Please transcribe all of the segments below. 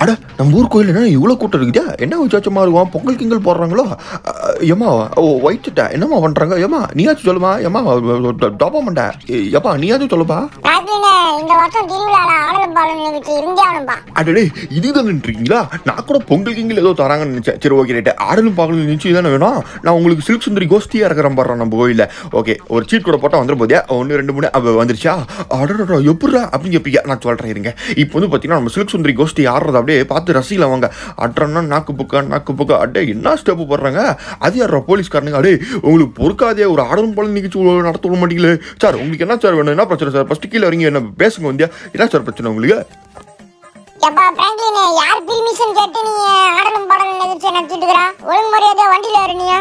அட நம்ம ஊர் கோயில் என்ன இவ்வளோ கூட்டம் இருக்குதா என்ன விசேஷமா இருக்கும் பொங்கல் கிங்கல் போடுறாங்களோ அஹ், ஏம்மா ஓ ஒயிட் சட்டை என்னம்மா பண்ணுறாங்க ஏம்மா நீயாச்சும் சொல்லுமா ஏம்மா டாப்பா மண்டை ஏப்பா நீயாச்சும் சொல்லுப்பா ராத்திரினே இந்த வருஷம் திருவிழால ஆடலும் பாடலும் நிகழ்ச்சி இருந்தே ஆகணும்பா அடடே இதுதான்ன்றீங்களா நான் கூட பொங்கல் கிங்கல் ஏதோ தராங்கன்னு நினச்சேன் சரி ஓகே ரைட்டு ஆடலும் பாகலும் நினச்சி தானே வேணும் நான் உங்களுக்கு சில்க் சுந்தரி கோஷ்டியாக இருக்கிறேன் பாடுறேன் நம்ம கோயிலில் ஓகே ஒரு சீட் கூட போட்டால் வந்துடும் போதே ஒன்று ரெண்டு மூணு அப்போ வந்துருச்சா அடடா எப்படா அப்படின்னு கேட்பீங்க நான் சொல்கிறேன் இருங்க இப்போ வந்து பார்த்தீங்கன்னா நம்ம சில்க் சுந்தரி கோஷ்டி ஆடுறது அப்படியே பார்த்து ரசிக்கலாம் வாங்க அட்றன்னா நாக்கு புக்கா நாக்கு புக்கா அடே என்ன ஸ்டெப்பு போடுறாங்க அது யாரா போலீஸ்காரனுங்க அடே உங்களுக்கு பொறுக்காதே ஒரு ஆடலும் பாடலும் நிகழ்ச்சி உள்ள நடத்த விட மாட்டீங்களே சார் உங்களுக்கு என்ன சார் வேணும் என்ன பிரச்சனை சார் ஃபஸ்ட்டு கீழே இறங்கி என்ன பேசுங்க வந்தியா என்ன சார் பிரச்சனை உங்களுக்கு எப்பா பிராங்க்லின் யார் பெர்மிஷன் கேட்டு நீ ஆடலும் பாடலும் நிகழ்ச்சி நடத்திட்டு இருக்கிறா ஒழுங்கு மரியாதை வண்டியில வரணியா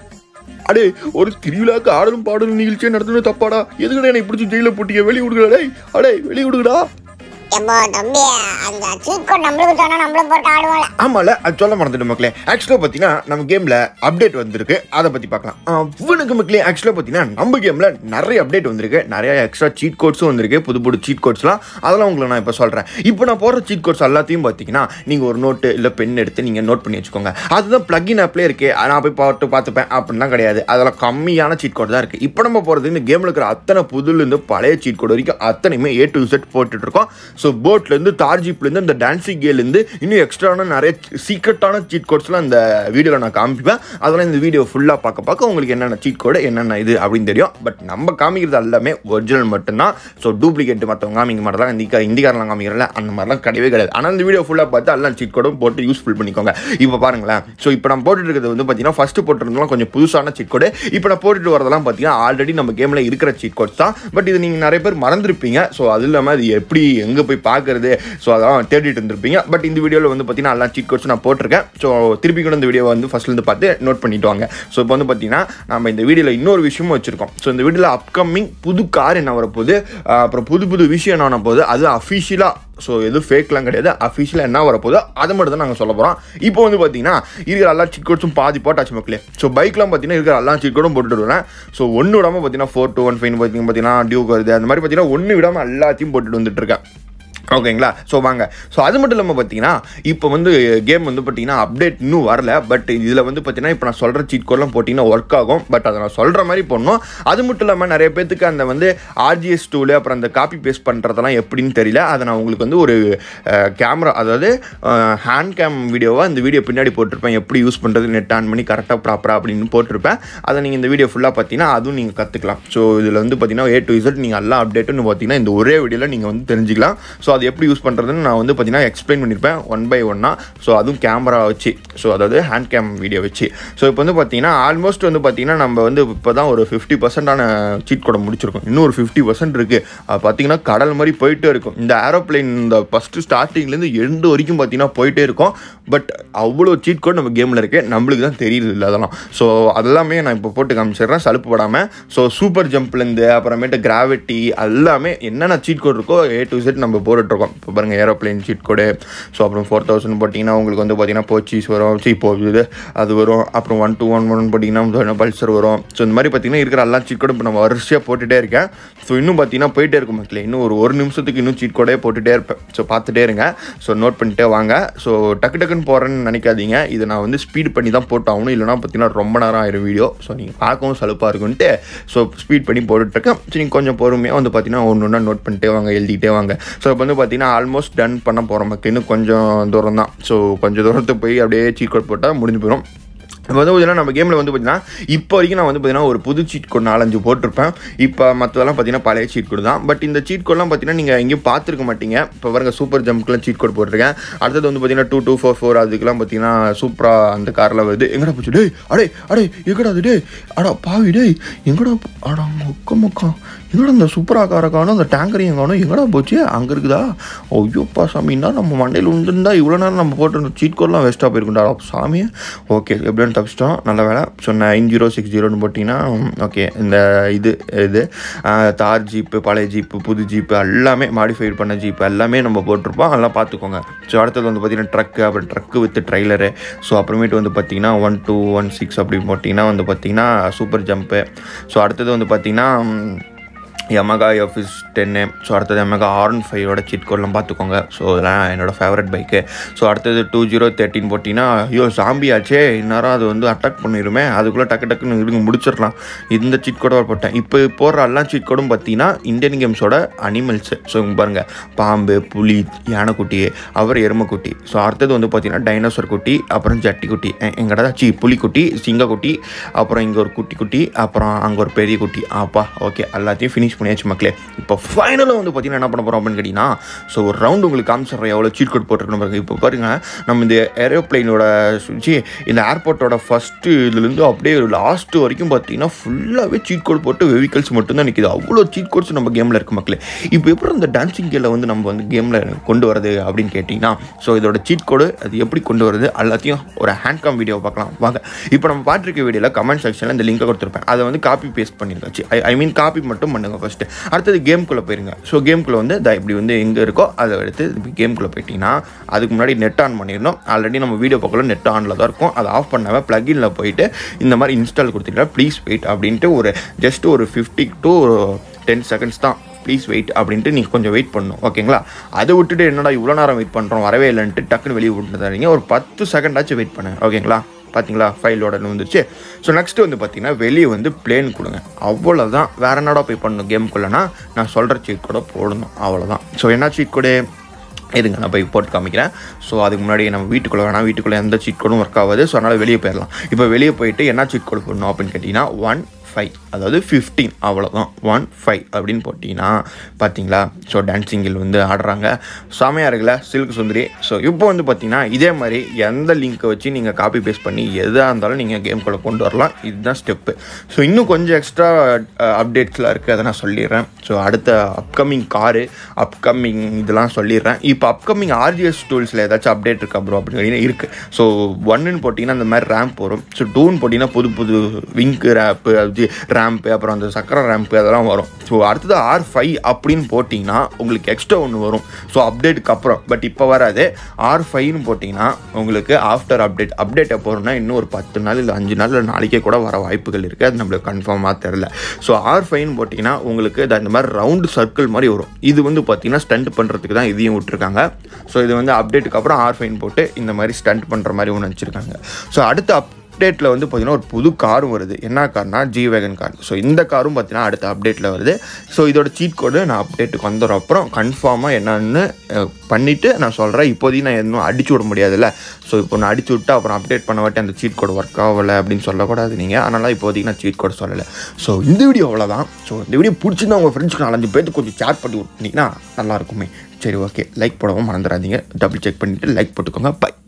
அடே ஒரு திருவிழாக்கு ஆடலும் பாடலும் நிகழ்ச்சியை நடத்துறது தப்பாடா எதுக்குடா என்னை பிடிச்சி ஜெயில போட்டிங்க வெளிய விடுங்கடா டேய் அடே வெளிய விடுங்கடா எப்போ தம்பி அந்த சீட் கோட் நம்மளுக்கு தானே நம்மளும் போட்டு ஆடுவாங்க ஆமால அது சொல்ல மறந்துட்டு மக்களே ஆக்சுவலாக பார்த்தீங்கன்னா நம்ம கேமில் அப்டேட் வந்திருக்கு அதை பற்றி பார்க்கலாம் இவனுக்கு மக்களே ஆக்சுவலாக பார்த்தீங்கன்னா நம்ம கேமில் நிறைய அப்டேட் வந்திருக்கு நிறைய எக்ஸ்ட்ரா சீட் கோட்ஸும் வந்திருக்கு புது புது சீட் கோட்ஸ்லாம் அதெல்லாம் உங்களுக்கு நான் இப்போ சொல்கிறேன் இப்போ நான் போடுற சீட் கோட்ஸ் எல்லாத்தையும் பார்த்தீங்கன்னா நீங்கள் ஒரு நோட்டு இல்லை பென் எடுத்து நீங்கள் நோட் பண்ணி வச்சுக்கோங்க அதுதான் பிளக்இன் ஆப்லேயே இருக்கு நான் போய் பார்த்து பார்த்துப்பேன் அப்படின்லாம் கிடையாது அதெல்லாம் கம்மியான சீட் கோட் தான் இருக்குது இப்போ நம்ம போகிறது இந்த கேமில் இருக்கிற அத்தனை புதுலேருந்து பழைய சீட் கோட் வரைக்கும் அத்தனையுமே ஏ டு செட் போட்டுட்டு இருக்கோம் ஸோ போட்லேருந்து தார்ஜிப்லேருந்து இந்த டான்சிங் கேலேருந்து இன்னும் எக்ஸ்ட்ரான நிறைய சீக்ரெட்டான சீட் கோட்ஸ்லாம் இந்த வீடியோவில் நான் காமிப்பேன் அதெல்லாம் இந்த வீடியோ ஃபுல்லாக பார்க்க பார்க்க உங்களுக்கு என்னென்ன சீட் கோடு என்னென்ன இது அப்படின்னு தெரியும் பட் நம்ம காமிக்கிறது எல்லாமே ஒரிஜினல் மட்டும்தான் ஸோ டூப்ளிகேட் மற்றவங்க காமிக்க மாட்டலாம் இந்த இந்திக்காரெலாம் காமிக்கிறல அந்த மாதிரிலாம் கிடையவே கிடையாது ஆனால் இந்த வீடியோ ஃபுல்லாக பார்த்து எல்லாம் சீட் கோடும் போட்டு யூஸ்ஃபுல் பண்ணிக்கோங்க இப்போ பாருங்களேன் ஸோ இப்போ நான் போட்டுட்டு இருக்கிறது வந்து பார்த்தீங்கன்னா ஃபஸ்ட்டு போட்டிருந்தலாம் கொஞ்சம் புதுசான சீட் கோடு இப்போ நான் போட்டுட்டு வரதெல்லாம் பார்த்தீங்கன்னா ஆல்ரெடி நம்ம கேமில் இருக்கிற சீட் கோட்ஸ் தான் பட் இது நீங்கள் நிறைய பேர் மறந்துருப்பீங்க ஸோ அது இல்லாமல் அது எப்படி எங்கே போய் பார்க்குறது ஸோ அதெல்லாம் தேடிட்டு இருந்திருப்பீங்க பட் இந்த வீடியோவில் வந்து பார்த்தீங்கன்னா எல்லா சீட் கோட்ஸ் நான் போட்டிருக்கேன் ஸோ திருப்பி கூட இந்த வீடியோ வந்து ஃபஸ்ட்லேருந்து பார்த்து நோட் பண்ணிட்டு வாங்க ஸோ இப்போ வந்து பார்த்தீங்கன்னா நம்ம இந்த வீடியோவில் இன்னொரு விஷயமும் வச்சிருக்கோம் ஸோ இந்த வீடியோவில் அப்கமிங் புது கார் என்ன வரப்போகுது ஆஹ் அப்புறம் புது புது விஷயம் என்ன வரப்போகுது அது அஃபிஷியலாக ஸோ எதுவும் ஃபேக்லாம் கிடையாது அஃபிஷியலாக என்ன வரப்போதோ அதை மட்டும் தான் நாங்கள் சொல்ல போகிறோம் இப்போ வந்து பார்த்தீங்கன்னா இருக்கிற எல்லா சீட் கோட்ஸும் பாதி போட்டாச்சு மக்களே ஸோ பைக்லாம் பார்த்தீங்கன்னா இருக்கிற எல்லா சீட் கோடும் போட்டுட்டு வரேன் ஸோ ஒன்று விடாமல் பார்த்தீங்கன்னா ஃபோர் டூ ஒன் ஃபைவ் பார்த்தீங்கன்னா பார்த்தீங்கன்னா டியூக் வருது அந்த மாதிரி பார்த்தீங்கன்னா ஒன்று விடாமல் எல்லாத்தையும் போட்டுட்டு வந்துட்டு இருக்கேன் ஓகேங்களா ஸோ வாங்க ஸோ அது மட்டும் இல்லாமல் பார்த்தீங்கன்னா இப்போ வந்து கேம் வந்து பார்த்தீங்கன்னா அப்டேட் இன்னும் வரல பட் இதில் வந்து பார்த்தீங்கன்னா இப்போ நான் சொல்கிற சீட் கோட்லாம் போட்டிங்கன்னா ஒர்க் ஆகும் பட் அதை நான் சொல்கிற மாதிரி பண்ணணும் அது மட்டும் இல்லாமல் நிறைய பேத்துக்கு அந்த வந்து ஆர்ஜிஎஸ் டூலு அப்புறம் அந்த காப்பி பேஸ்ட் பண்ணுறதெல்லாம் எப்படின்னு தெரியல அதை நான் உங்களுக்கு வந்து ஒரு கேமரா அதாவது ஹேண்ட் கேம் வீடியோவாக இந்த வீடியோ பின்னாடி போட்டிருப்பேன் எப்படி யூஸ் பண்ணுறது நெட் ஆன் பண்ணி கரெக்டாக ப்ராப்பராக அப்படின்னு போட்டிருப்பேன் அதை நீங்கள் இந்த வீடியோ ஃபுல்லாக பார்த்தீங்கன்னா அதுவும் நீங்கள் கற்றுக்கலாம் ஸோ இதில் வந்து பார்த்தீங்கன்னா ஏ டு இசட் நீங்கள் எல்லா அப்டேட்டுன்னு பார்த்தீங்கன்னா இந்த ஒரே வீடியோவில் நீங்கள் வந்து தெரிஞ்சுக்கலாம் ஸோ அது எப்படி யூஸ் பண்ணுறதுன்னு நான் வந்து பார்த்தீங்கன்னா எக்ஸ்பிளைன் பண்ணியிருப்பேன் ஒன் பை ஒன்னாக ஸோ அதுவும் கேமரா வச்சு ஸோ அதாவது ஹேண்ட் கேம் வீடியோ வச்சு ஸோ இப்போ வந்து பார்த்தீங்கன்னா ஆல்மோஸ்ட் வந்து பார்த்தீங்கன்னா நம்ம வந்து இப்போ தான் ஒரு ஃபிஃப்டி பர்சன்டான சீட் கூட முடிச்சிருக்கோம் இன்னும் ஒரு ஃபிஃப்டி பர்சன்ட் இருக்குது அது பார்த்தீங்கன்னா கடல் மாதிரி போயிட்டே இருக்கும் இந்த ஏரோப்ளைன் இந்த ஃபஸ்ட்டு ஸ்டார்டிங்லேருந்து எண்டு வரைக்கும் பார்த்தீங்கன்னா போயிட்டே இருக்கும் பட் அவ்வளோ சீட் கோட் நம்ம கேமில் இருக்குது நம்மளுக்கு தான் தெரியுது இல்லை அதெல்லாம் ஸோ அதெல்லாமே நான் இப்போ போட்டு காமிச்சிடுறேன் சலுப்பு படாமல் ஸோ சூப்பர் ஜம்ப்லேருந்து அப்புறமேட்டு கிராவிட்டி எல்லாமே என்னென்ன சீட் கோட் இருக்கோ ஏ டு செட் நம்ம போட்டுட்ருக்கோம் இப்போ பாருங்கள் ஏரோப்ளைன் சீட் கோடு ஸோ அப்புறம் ஃபோர் தௌசண்ட் போட்டிங்கன்னா உங்களுக்கு வந்து பார்த்தீங்கன்னா போச்சீஸ் வரும் சி போகுது அது வரும் அப்புறம் ஒன் டூ ஒன் ஒன் போட்டிங்கன்னா பல்சர் வரும் ஸோ இந்த மாதிரி பார்த்தீங்கன்னா இருக்கிற எல்லா சீட் கோடும் இப்போ நம்ம வரிசையாக போட்டுகிட்டே இருக்கேன் ஸோ இன்னும் பார்த்தீங்கன்னா போயிட்டே இருக்கும் மக்களே இன்னும் ஒரு ஒரு நிமிஷத்துக்கு இன்னும் சீட் கோடே போட்டுகிட்டே இருப்பேன் ஸோ பார்த்துட்டே இருங்க ஸோ நோட் பண்ணிட்டே வாங்க ஸோ டக்கு டக்குன்னு போகிறேன்னு நினைக்காதீங்க இதை நான் வந்து ஸ்பீட் பண்ணி தான் போட்டாகணும் இல்லைனா பார்த்தீங்கன்னா ரொம்ப நேரம் ஆயிரும் வீடியோ ஸோ நீங்கள் பார்க்கவும் சலுப்பாக இருக்குன்ட்டு ஸோ ஸ்பீட் பண்ணி போட்டுட்ருக்கேன் ஸோ நீங்கள் கொஞ்சம் பொறுமையாக வந்து பார்த்தீங்கன்னா ஒன்று ஒன்றா நோட் பண்ணிட்டே வாங்க எழுதிட்டே வாங்க ஸோ இப்போ வந்து பார்த்தீங்கன்னா ஆல்மோஸ்ட் டன் பண்ண போகிறோம் மக்கள் இன்னும் கொஞ்சம் தூரம் தான் ஸோ கொஞ்சம் தூரத்துக்கு போய் அப்படியே சீட் கோட் போட்டால் முடிஞ்சு போயிடும் இப்போ வந்து பார்த்தீங்கன்னா நம்ம கேமில் வந்து பார்த்தீங்கன்னா இப்போ வரைக்கும் நான் வந்து பார்த்தீங்கன்னா ஒரு புது சீட் கோட் நாலஞ்சு போட்டிருப்பேன் இப்போ மற்றதெல்லாம் பார்த்தீங்கன்னா பழைய சீட் கோட் தான் பட் இந்த சீட் கோட்லாம் பார்த்தீங்கன்னா நீங்கள் எங்கேயும் பார்த்துருக்க மாட்டீங்க இப்போ பாருங்க சூப்பர் ஜம்ப்க்குலாம் சீட் கோட் போட்டிருக்கேன் அடுத்தது வந்து பார்த்தீங்கன்னா டூ டூ ஃபோர் ஃபோர் அதுக்கெல்லாம் பார்த்தீங்கன்னா சூப்பராக அந்த காரில் வருது எங்கடா போச்சு டேய் அடே அடே எங்கடா அது டேய் அடா பாவி டேய் எங்கடா போ- அடா மொக்க மொக்கம் எங்கடா இந்த சூப்பராக காரை காணும் அந்த டேங்கரையும் காணும் எங்கடா போச்சு அங்கே இருக்குதா ஐயோப்பா சாமின்னா நம்ம மண்டையில் விழுந்துருந்தா இவ்வளோ நேரம் நம்ம போட்டு சீட் கோட்லாம் வேஸ்ட்டாக போயிருக்குண்டா சாமி ஓகே எப்படின்னு தப்பிச்சிட்டோம் நல்ல வேலை ஸோ நைன் ஜீரோ சிக்ஸ் ஜீரோன்னு போட்டிங்கன்னா ஓகே இந்த இது இது ஆஹ், தார் ஜீப்பு பழைய ஜீப்பு புது ஜீப்பு எல்லாமே மாடிஃபைட் பண்ண ஜீப்பு எல்லாமே நம்ம போட்டிருப்போம் அதெல்லாம் பார்த்துக்கோங்க ஸோ அடுத்தது வந்து பார்த்தீங்கன்னா ட்ரக்கு அப்புறம் ட்ரக்கு வித் ட்ரைலரு ஸோ அப்புறமேட்டு வந்து பார்த்தீங்கன்னா ஒன் டூ ஒன் சிக்ஸ் அப்படி போட்டிங்கன்னா வந்து பார்த்தீங்கன்னா சூப்பர் ஜம்ப்பு ஸோ அடுத்தது வந்து பார்த்தீங்கன்னா ம், Yamaha எஃப்எஸ் டென்னு ஸோ அடுத்தது Yamaha ஆர் ஒன் ஃபைவோட சீட் கோட்லாம் பார்த்துக்கோங்க ஸோ இதெல்லாம் என்னோட ஃபேவரட் பைக்கு ஸோ அடுத்தது டூ ஜீரோ தேர்ட்டின் போட்டிங்கன்னா ஐயோ சாம்பி ஆச்சே இந்நேரம் அது வந்து அட்டாக் பண்ணிடுமே அதுக்குள்ளே டக்கு டக்குன்னு இருங்க முடிச்சிடலாம் இந்த சீட் கோட போட்டேன் இப்போ போடுற எல்லாம் சீட் கோடும் பார்த்தீங்கன்னா இந்தியன் கேம்ஸோட அனிமல்ஸு ஸோ இங்கே பாருங்கள் பாம்பு புலி யானைக்குட்டி அப்புறம் எருமைக்குட்டி ஸோ அடுத்தது வந்து பார்த்தீங்கன்னா டைனோசர் குட்டி அப்புறம் ஜட்டி குட்டி எ- எங்கடா சி புலிக்குட்டி சிங்கக்குட்டி அப்புறம் இங்கே ஒரு குட்டி குட்டி அப்புறம் அங்கே ஒரு பெரிய குட்டி அப்பா ஓகே எல்லாத்தையும் ஃபினிஷ் பண்ணியாச்சு மக்களே இப்போ ஃபைனலாக வந்து பார்த்தீங்கன்னா என்ன பண்ண போகிறோம் அப்படின்னு கேட்டிங்கன்னா ஸோ ஒரு ரவுண்டு உங்களுக்கு காமிச்சிடுறேன் எவ்வளோ சீட் கோட் போட்டிருக்கணும் பாருங்க இப்போ பாருங்க நம்ம இந்த ஏரோப்ளைனோட சுச்சி இந்த ஏர்போர்ட்டோட ஃபஸ்ட்டு இதுலேருந்து அப்படியே லாஸ்ட் வரைக்கும் பார்த்தீங்கன்னா ஃபுல்லாகவே சீட் கோட் போட்டு வெஹிக்கல்ஸ் மட்டும்தான் நிற்கிது அவ்வளோ சீட் கோட்ஸ் நம்ம கேமில் இருக்குது மக்களே இப்போ எப்படி இந்த டான்சிங் கேல வந்து நம்ம வந்து கேமில் கொண்டு வரது அப்படின்னு கேட்டிங்கன்னா ஸோ இதோட சீட் கோடு அது எப்படி கொண்டு வருது எல்லாத்தையும் ஒரு ஹேண்ட் காம் வீடியோ பார்க்கலாம் வாங்க இப்போ நம்ம பார்த்துருக்க வீடியோவில் கமெண்ட் செக்ஷனில் இந்த லிங்கை கொடுத்துருப்பேன் அதை வந்து காப்பி பேஸ்ட் பண்ணிருக்காச்சு ஐ ஐ மீன் காப்பி மட்டும் பண்ணுங்க ஃபஸ்ட்டு அடுத்தது கேம்குள்ளே போயிருங்க ஸோ கேம்குள்ளே வந்து இதை இப்படி வந்து எங்கே இருக்கோ அதை எடுத்து கேம்குள்ளே போயிட்டீங்கன்னா அதுக்கு முன்னாடி நெட் ஆன் பண்ணிடணும் ஆல்ரெடி நம்ம வீடியோ பார்க்கல நெட் ஆனில் தான் இருக்கும் அதை ஆஃப் பண்ணாமல் ப்ளகின்ல போயிட்டு இந்த மாதிரி இன்ஸ்டால் கொடுத்துட்டீங்கன்னா ப்ளீஸ் வெயிட் அப்படின்ட்டு ஒரு ஜஸ்ட் ஒரு ஃபிஃப்டி டு டென் செகண்ட்ஸ் தான் ப்ளீஸ் வெயிட் அப்படின்ட்டு நீங்கள் கொஞ்சம் வெயிட் பண்ணணும் ஓகேங்களா அதை விட்டுட்டு என்னடா இவ்வளோ நேரம் வெயிட் பண்ணுறோம் வரவே இல்லைன்ட்டு டக்குன்னு வெளியே விட்டு தரீங்க ஒரு பத்து செகண்டாச்சும் வெயிட் பண்ணுங்க ஓகேங்களா பார்த்தீங்களா ஃபைலோட வந்துருச்சு ஸோ நெக்ஸ்ட் வந்து பார்த்தீங்கன்னா வெளியே வந்து பிளேன் கொடுங்க அவ்வளோதான் வேற என்னடா போய் பண்ணணும் கேம்குள்ளனா நான் சொல்கிற சீட் கூட போடணும் அவ்வளோதான் ஸோ என்ன சீட் கூட இருங்க நான் போய் போட்டு காமிக்கிறேன் ஸோ அதுக்கு முன்னாடி நம்ம வீட்டுக்குள்ளே வேணாம் வீட்டுக்குள்ளே எந்த சீட் கோடும் ஒர்க் ஆகாது ஸோ அதனால் வெளியே போயிடலாம் இப்போ வெளியே போயிட்டு என்ன சீட் கோடு போடணும் அப்படின்னு கேட்டிங்கன்னா ஒன் ஃபைவ் அதாவது ஃபிஃப்டீன் அவ்வளோதான் ஒன் ஃபைவ் அப்படின்னு போட்டிங்கன்னா பார்த்தீங்களா ஸோ டான்சிங்கில் வந்து ஆடுறாங்க செமையாக இருக்குல்ல சில்க் சுந்தரி ஸோ இப்போ வந்து பார்த்தீங்கன்னா இதே மாதிரி எந்த லிங்க்கை வச்சு நீங்கள் காப்பி பேஸ்ட் பண்ணி எதாக இருந்தாலும் நீங்கள் கேம்குள்ளே கொண்டு வரலாம் இதுதான் ஸ்டெப்பு ஸோ இன்னும் கொஞ்சம் எக்ஸ்ட்ரா அப்டேட்ஸ்லாம் இருக்குது அதை நான் சொல்லிடுறேன் ஸோ அடுத்த அப்கமிங் காரு அப்கமிங் இதெல்லாம் சொல்லிடுறேன் இப்போ அப்கமிங் ஆர்ஜிஎஸ் டூல்ஸில் ஏதாச்சும் அப்டேட் இருக்கா ப்ரோ அப்படின்னு இருக்குது ஸோ ஒன்னுன்னு போட்டிங்கன்னா இந்த மாதிரி ரேம்ப் வரும் ஸோ டூன்னு போட்டிங்கன்னா புது புது விங்க்கு ரேப்பு அது ரேம்ப்பு அப்புறம் அந்த சக்கரை ரேம்ப்பு அதெல்லாம் வரும் ஸோ அடுத்தது ஆர் ஃபைவ் அப்படின்னு போட்டிங்கன்னா உங்களுக்கு எக்ஸ்ட்ரா ஒன்று வரும் ஸோ அப்டேட்டுக்கு அப்புறம் பட் இப்போ வராது ஆர் ஃபைவ்னு போட்டிங்கன்னா உங்களுக்கு ஆஃப்டர் அப்டேட் அப்டேட் எப்போ வரும்னா இன்னும் ஒரு பத்து நாள் இல்லை அஞ்சு நாள் இல்லை நாளைக்கே கூட வர வாய்ப்புகள் இருக்குது அது நம்மளுக்கு கன்ஃபார்மாக தெரில ஸோ ஆர் ஃபைவ்னு போட்டிங்கன்னா உங்களுக்கு இது இந்த மாதிரி ரவுண்டு சர்க்கிள் மாதிரி வரும் இது வந்து பார்த்தீங்கன்னா ஸ்டண்ட் பண்ணுறதுக்கு தான் இதையும் விட்டுருக்காங்க ஸோ இது வந்து அப்டேட்டுக்கு அப்புறம் ஆர் ஃபைன் போட்டு இந்த மாதிரி ஸ்டண்ட் பண்ணுற மாதிரி ஒன்று வச்சுருக்காங்க ஸோ அடுத்த அப் அப்டேட்டில் வந்து பார்த்தீங்கன்னா ஒரு புது காரும் வருது என்ன கார்னா ஜி வேகன் கார் ஸோ இந்த காரும் பார்த்தீங்கன்னா அடுத்த அப்டேட்டில் வருது ஸோ இதோட சீட் கோடு நான் அப்டேட்டுக்கு வந்துடும் அப்புறம் கன்ஃபார்மாக என்னன்னு அஹ், பண்ணிவிட்டு நான் சொல்கிறேன் இப்போதைக்கு நான் இன்னும் அடிச்சு விட முடியாதுல்ல ஸோ இப்போ நான் அடிச்சு விட்டு அப்புறம் அப்டேட் பண்ண வாட்டி அந்த சீட் கோடு ஒர்க் ஆகலை அப்படின்னு சொல்லக்கூடாது நீங்கள் அதனால் இப்போதைக்கு நான் சீட் கோடு சொல்லலை ஸோ இந்த வீடியோ அவ்வளோதான் ஸோ இந்த வீடியோ பிடிச்சிருந்தா உங்கள் ஃப்ரெண்ட்ஸ்க்கு நாலஞ்சு பேருக்கு கொஞ்சம் ஷேர் பண்ணி விட்டீங்கன்னா நல்லா இருக்குமே சரி ஓகே லைக் போடவும் மறந்துடாதீங்க டபுள் செக் பண்ணிவிட்டு லைக் போட்டுக்கோங்க பை